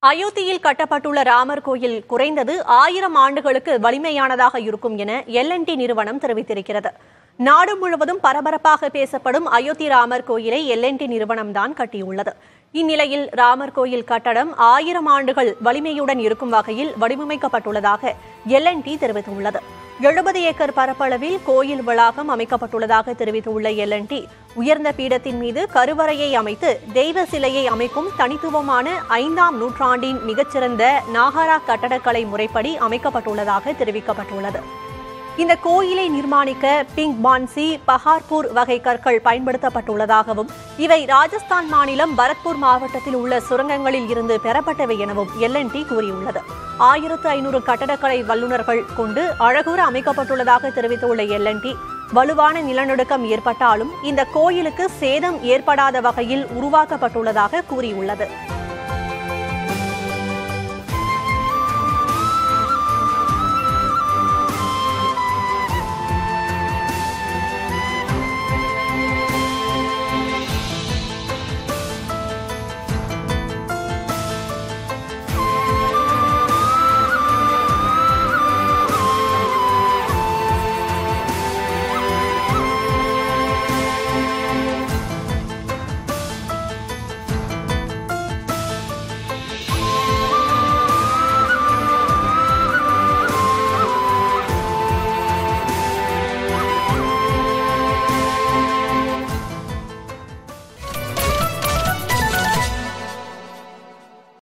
அயோத்தியில் கட்டப்பட்டுள்ள ராமர் கோயில் குறைந்தது ஆயிரம் ஆண்டுகளுக்கு வலிமையானதாக இருக்கும் என எல்என்டி நிறுவனம் தெரிவித்திருக்கிறது நாடு முழுவதும் பரபரப்பாக பேசப்படும் அயோத்தி ராமர் கோயிலை எல்என்டி நிறுவனம்தான் கட்டியுள்ளது இந்நிலையில் ராமர் கோயில் கட்டடம் ஆயிரம் ஆண்டுகள் வலிமையுடன் இருக்கும் வகையில் வடிவமைக்கப்பட்டுள்ளதாக எல்என்டி தெரிவித்துள்ளது எழுபது ஏக்கர் பரப்பளவில் கோயில் வளாகம் அமைக்கப்பட்டுள்ளதாக தெரிவித்துள்ள எல்என்டி உயர்ந்த பீடத்தின் மீது கருவறையை அமைத்து தெய்வ சிலையை அமைக்கும் தனித்துவமான ஐந்தாம் நூற்றாண்டின் மிகச்சிறந்த நாகாரா கட்டடக்கலை முறைப்படி அமைக்கப்பட்டுள்ளதாக தெரிவிக்கப்பட்டுள்ளது இந்த கோயிலை நிர்மாணிக்க பிங்க் பான்சி பஹார்பூர் வகை கற்கள் பயன்படுத்தப்பட்டுள்ளதாகவும் இவை ராஜஸ்தான் மாநிலம் பரத்பூர் மாவட்டத்தில் உள்ள சுரங்கங்களில் இருந்து பெறப்பட்டவை எனவும் எல்என்டி கூறியுள்ளது ஆயிரத்து ஐநூறு கட்டடக்கலை வல்லுநர்கள் கொண்டு அழகுற அமைக்கப்பட்டுள்ளதாக தெரிவித்துள்ள எல்என்டி வலுவான நிலநடுக்கம் ஏற்பட்டாலும் இந்த கோயிலுக்கு சேதம் ஏற்படாத வகையில் உருவாக்கப்பட்டுள்ளதாக கூறியுள்ளது